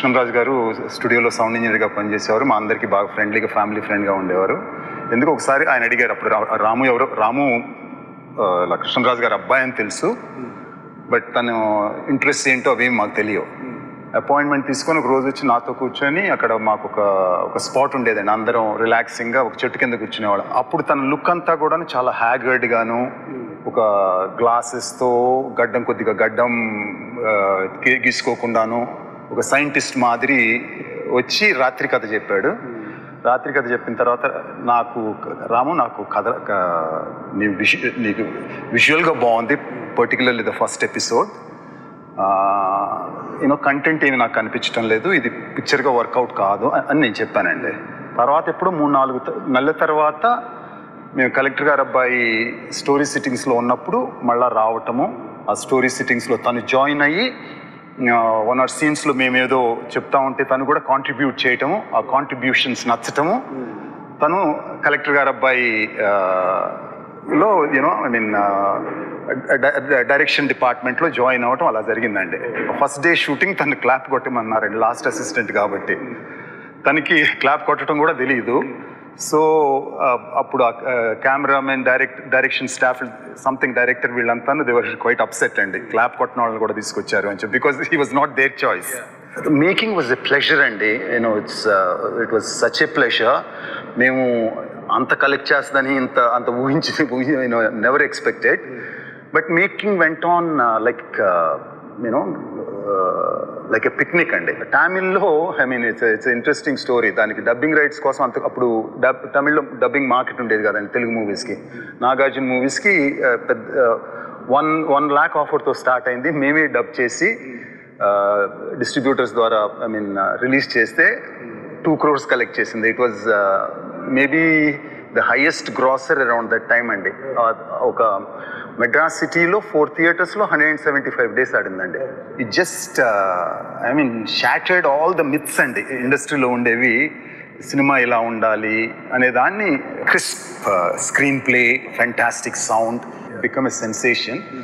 కృష్ణంరాజు గారు స్టూడియోలో సౌండ్ ఇంజనీర్గా పనిచేసేవారు మా అందరికీ బాగా ఫ్రెండ్లీగా ఫ్యామిలీ ఫ్రెండ్గా ఉండేవారు ఎందుకు ఒకసారి ఆయన అడిగారు అప్పుడు రా- రాము ఎవరు రాము ఆ, ఇలా కృష్ణంరాజు గారు అబ్బాయి అని తెలుసు బట్ తను ఇంట్రెస్ట్ ఏంటో అవి మాకు తెలియవు అపాయింట్మెంట్ తీసుకొని ఒక రోజు వచ్చి నాతో కూర్చొని అక్కడ మాకు ఒక ఒక స్పాట్ ఉండేదండి అందరం రిలాక్సింగ్గా ఒక చెట్టు కింద కూర్చునేవాళ్ళం అప్పుడు తన లుక్ అంతా కూడా చాలా హ్యాగర్డ్ గాను ఒక గ్లాసెస్తో గడ్డం కొద్దిగా గడ్డం ఆ, గీ- గీసుకోకుండాను ఒక సైంటిస్ట్ మాదిరి వచ్చి రాత్రి కథ చెప్పాడు రాత్రి కథ చెప్పిన తర్వాత నాకు రాము నాకు కథ క- నీ విషు నీకు విజువల్గా బాగుంది particularly the first episode you know content ఏమి నాకు కనిపించడం లేదు ఇది పిక్చర్గా వర్కౌట్ కాదు అని అని నేను చెప్పానండి తర్వాత ఎప్పుడు మూడు నాలుగు త- నెలల తర్వాత మేము కలెక్టర్ గారు అబ్బాయి స్టోరీ సిట్టింగ్స్లో ఉన్నప్పుడు మళ్ళా రావటము ఆ స్టోరీ సిట్టింగ్స్లో తను జాయిన్ అయ్యి వన్ ఆర్ సీన్స్లో మేమేదో చెప్తా ఉంటే తను కూడా కాంట్రిబ్యూట్ చేయటము ఆ కాంట్రిబ్యూషన్స్ నచ్చటము తను కలెక్టర్ గారు అబ్బాయి ఆ, లో యూనో ఐ మీన్ డైరెక్షన్ డిపార్ట్మెంట్లో జాయిన్ అవ్వటం అలా జరిగిందండి ఫస్ట్ డే షూటింగ్ తను క్లాప్ కొట్టమన్నారండి లాస్ట్ అసిస్టెంట్ కాబట్టి తనకి క్లాప్ కొట్టడం కూడా తెలియదు సో అప్పుడు cameraman direct direction staff something director వీళ్ళంతా దేవర్ క్వైట్ అప్సెట్ అండి క్లాప్ కొట్టిన వాళ్ళని కూడా తీసుకొచ్చారు అని చెప్పి because he was not their choice making was a pleasure అండి you know it's it was such a pleasure మేము అంత కలెక్ట్ చేస్తుందని ఇంత అంత ఊహించి you know never expected but making went on like you know like a picnic అండి తమిళ్లో I mean it's it's interesting story దానికి డబ్బింగ్ రైట్స్ కోసం అంత అప్పుడు డబ్ తమిళ్లో డబ్బింగ్ మార్కెట్ ఉండేది కదండి తెలుగు మూవీస్కి నాగార్జున మూవీస్కి పెద్ద వన్ వన్ ల్యాక్ ఆఫర్తో స్టార్ట్ అయింది మేమే డబ్ చేసి డిస్ట్రిబ్యూటర్స్ ద్వారా ఐ మీన్ రిలీజ్ చేస్తే టూ క్రోర్స్ కలెక్ట్ చేసింది it was maybe the highest grosser around that time అండి ఆ, ఒక మెడ్రాస్ సిటీలో ఫోర్ థియేటర్స్లో hundred and seventy five days ఆడిందండి it just I mean shattered all the myths అండి ఇండస్ట్రీలో ఉండేవి సినిమా ఇలా ఉండాలి అనే దాన్ని crisp screenplay fantastic sound become a sensation